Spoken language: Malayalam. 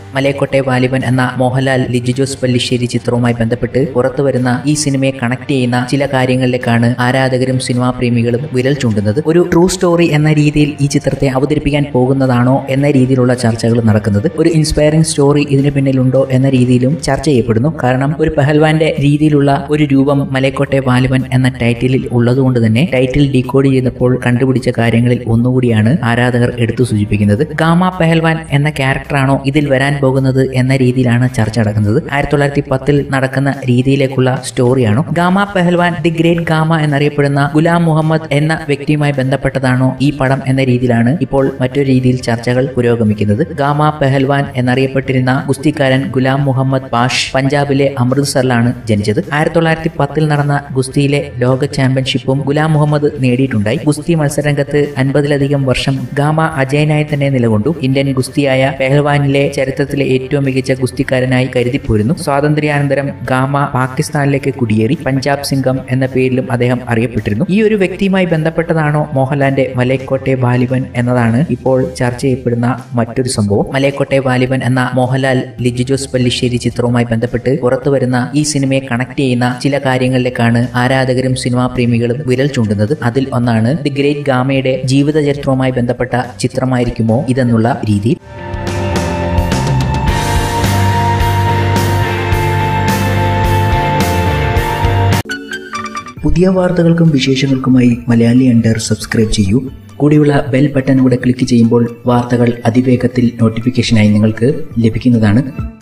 മലയക്കോട്ടെ വാലിബൻ എന്ന മോഹൻലാൽ ലിജു ജോസ് പല്ലിശ്ശേരി ചിത്രവുമായി ബന്ധപ്പെട്ട് പുറത്തു വരുന്ന ഈ സിനിമയെ കണക്ട് ചെയ്യുന്ന ചില കാര്യങ്ങളിലേക്കാണ് ആരാധകരും സിനിമാ പ്രേമികളും വിരൽ ചൂണ്ടുന്നത് ഒരു ട്രൂ സ്റ്റോറി എന്ന രീതിയിൽ ഈ ചിത്രത്തെ അവതരിപ്പിക്കാൻ പോകുന്നതാണോ എന്ന രീതിയിലുള്ള ചർച്ചകൾ നടക്കുന്നത് ഒരു ഇൻസ്പയറിംഗ് സ്റ്റോറി ഇതിന് പിന്നിലുണ്ടോ എന്ന രീതിയിലും ചർച്ച ചെയ്യപ്പെടുന്നു കാരണം ഒരു പെഹൽവാന്റെ രീതിയിലുള്ള ഒരു രൂപം മലയക്കോട്ടെ വാലിബൻ എന്ന ടൈറ്റിലിൽ ഉള്ളതുകൊണ്ട് തന്നെ ടൈറ്റിൽ ഡീകോഡ് ചെയ്തപ്പോൾ കണ്ടുപിടിച്ച കാര്യങ്ങളിൽ ഒന്നുകൂടിയാണ് ആരാധകർ എടുത്തു സൂചിപ്പിക്കുന്നത് ഗാമ പെഹൽവാൻ എന്ന ക്യാരക്ടറാണോ ഇതിൽ വരാൻ പോകുന്നത് എന്ന രീതിയിലാണ് ചർച്ച നടക്കുന്നത് ആയിരത്തി തൊള്ളായിരത്തി പത്തിൽ നടക്കുന്ന രീതിയിലേക്കുള്ള സ്റ്റോറിയാണോ ഗാമ പെഹൽവാൻ ദി ഗ്രേറ്റ് ഗാമ എന്നറിയപ്പെടുന്ന ഗുലാം മുഹമ്മദ് എന്ന വ്യക്തിയുമായി ബന്ധപ്പെട്ടതാണോ ഈ പടം എന്ന രീതിയിലാണ് ഇപ്പോൾ മറ്റൊരു രീതിയിൽ ചർച്ചകൾ പുരോഗമിക്കുന്നത് ഗാമ പെഹൽവാൻ എന്നറിയപ്പെട്ടിരുന്ന ഗുസ്തിക്കാരൻ ഗുലാം മുഹമ്മദ് ബാഷ് പഞ്ചാബിലെ അമൃത്സറിലാണ് ജനിച്ചത് ആയിരത്തി തൊള്ളായിരത്തി പത്തിൽ നടന്ന ഗുസ്തിയിലെ ലോക ചാമ്പ്യൻഷിപ്പും ഗുലാം മുഹമ്മദ് നേടിയിട്ടുണ്ടായി ഗുസ്തി മത്സരരംഗത്ത് അൻപതിലധികം വർഷം ഗാമ അജയനായി തന്നെ നിലകൊണ്ടു ഇന്ത്യൻ ഗുസ്തിയായ പെഹൽവാനിലെ ചരിത്രത്തിലെ ഏറ്റവും മികച്ച ഗുസ്തിക്കാരനായി കരുതിപ്പോരുന്നു സ്വാതന്ത്ര്യാനന്തരം ഗാമ പാകിസ്ഥാനിലേക്ക് കുടിയേറി പഞ്ചാബ് സിംഗം എന്ന പേരിലും അദ്ദേഹം അറിയപ്പെട്ടിരുന്നു ഈ ഒരു വ്യക്തിയുമായി ബന്ധപ്പെട്ടതാണോ മോഹൻലാലിന്റെ മലയക്കോട്ടെ വാലിബൻ എന്നതാണ് ഇപ്പോൾ ചർച്ച ചെയ്യപ്പെടുന്ന മറ്റൊരു സംഭവം മലയക്കോട്ടെ വാലിബൻ എന്ന മോഹൻലാൽ ലിജു ജോസ് പല്ലിശ്ശേരി ചിത്രവുമായി ബന്ധപ്പെട്ട് പുറത്തു വരുന്ന ഈ സിനിമയെ കണക്ട് ചെയ്യുന്ന ചില കാര്യങ്ങളിലേക്കാണ് ആരാധകരും സിനിമാ പ്രേമികളും വിരൽ ചൂണ്ടുന്നത് അതിൽ ഒന്നാണ് ദി ഗ്രേറ്റ് ഗാമയുടെ ജീവിത ചരിത്രവുമായി ബന്ധപ്പെട്ട ചിത്രമായിരിക്കുമോ ഇതെന്നുള്ള രീതിയിൽ പുതിയ വാർത്തകൾക്കും വിശേഷങ്ങൾക്കുമായി മലയാളി അണ്ടർ സബ്സ്ക്രൈബ് ചെയ്യൂ കൂടിയുള്ള ബെൽ ബട്ടൺ കൂടെ ക്ലിക്ക് ചെയ്യുമ്പോൾ വാർത്തകൾ അതിവേഗത്തിൽ നോട്ടിഫിക്കേഷനായി നിങ്ങൾക്ക് ലഭിക്കുന്നതാണ്